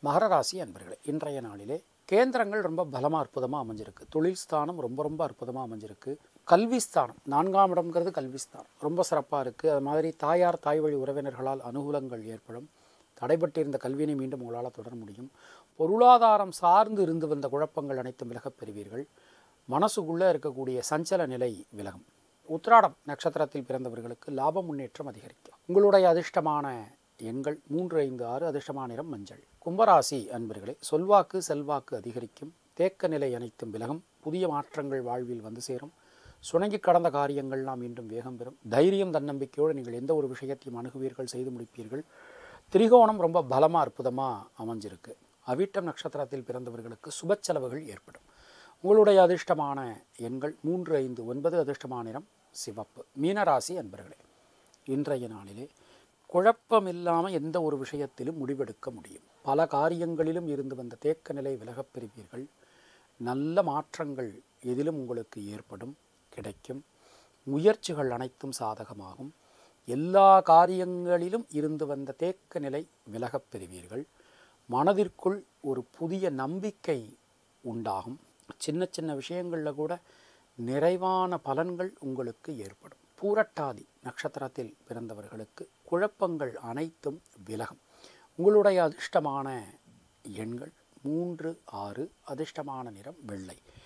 மகர ராசி அன்பர்களே இன்றைய நாளிலே கேந்திரங்கள் ரொம்ப பலமாக அற்புதமாக அமைஞ்சிருக்கு தொழில் ஸ்தானம் ரொம்ப ரொம்ப அற்புதமாக அமைஞ்சிருக்கு கல்வி ஸ்தானம் நான்காம் இடம்ங்கிறது கல்வி ஸ்தானம் ரொம்ப சிறப்பாக இருக்குது அது மாதிரி தாயார் தாய் வழி உறவினர்களால் அனுகூலங்கள் ஏற்படும் தடைபட்டிருந்த கல்வியினை மீண்டும் உங்களால் தொடர முடியும் பொருளாதாரம் சார்ந்து இருந்து வந்த குழப்பங்கள் அனைத்தும் விலகப் பெறுவீர்கள் மனசுக்குள்ளே இருக்கக்கூடிய சஞ்சல நிலை விலகும் உத்ராடம் நட்சத்திரத்தில் பிறந்தவர்களுக்கு லாப முன்னேற்றம் அதிகரிக்கும் உங்களுடைய அதிர்ஷ்டமான எண்கள் மூன்று ஐந்து ஆறு அதிர்ஷ்டமான நிறம் மஞ்சள் கும்பராசி அன்பர்களே சொல்வாக்கு செல்வாக்கு அதிகரிக்கும் தேக்க நிலை அனைத்தும் விலகும் புதிய மாற்றங்கள் வாழ்வில் வந்து சேரும் சுணங்கி கடந்த காரியங்கள்லாம் மீண்டும் வேகம் பெறும் தைரியம் தன்னம்பிக்கையோடு நீங்கள் எந்த ஒரு விஷயத்தையும் அணுகுவீர்கள் செய்து முடிப்பீர்கள் திரிகோணம் ரொம்ப பலமாக அற்புதமாக அமைஞ்சிருக்கு அவிட்டம் நட்சத்திரத்தில் பிறந்தவர்களுக்கு சுப செலவுகள் ஏற்படும் உங்களுடைய அதிர்ஷ்டமான எண்கள் மூன்று ஐந்து ஒன்பது அதிர்ஷ்டமான நிறம் சிவப்பு மீனராசி அன்பர்களே இன்றைய நாளிலே குழப்பமில்லாமல் எந்த ஒரு விஷயத்திலும் முடிவெடுக்க முடியும் பல காரியங்களிலும் இருந்து வந்த தேக்க நிலை விலகப் பெறுவீர்கள் நல்ல மாற்றங்கள் எதிலும் உங்களுக்கு ஏற்படும் கிடைக்கும் முயற்சிகள் அனைத்தும் சாதகமாகும் எல்லா காரியங்களிலும் இருந்து வந்த தேக்க நிலை விலகப் பெறுவீர்கள் மனதிற்குள் ஒரு புதிய நம்பிக்கை உண்டாகும் சின்ன சின்ன விஷயங்களில் கூட நிறைவான பலன்கள் உங்களுக்கு ஏற்படும் பூரட்டாதி நட்சத்திரத்தில் பிறந்தவர்களுக்கு குழப்பங்கள் அனைத்தும் விலகும் உங்களுடைய அதிர்ஷ்டமான எண்கள் மூன்று ஆறு அதிர்ஷ்டமான நிறம் வெள்ளை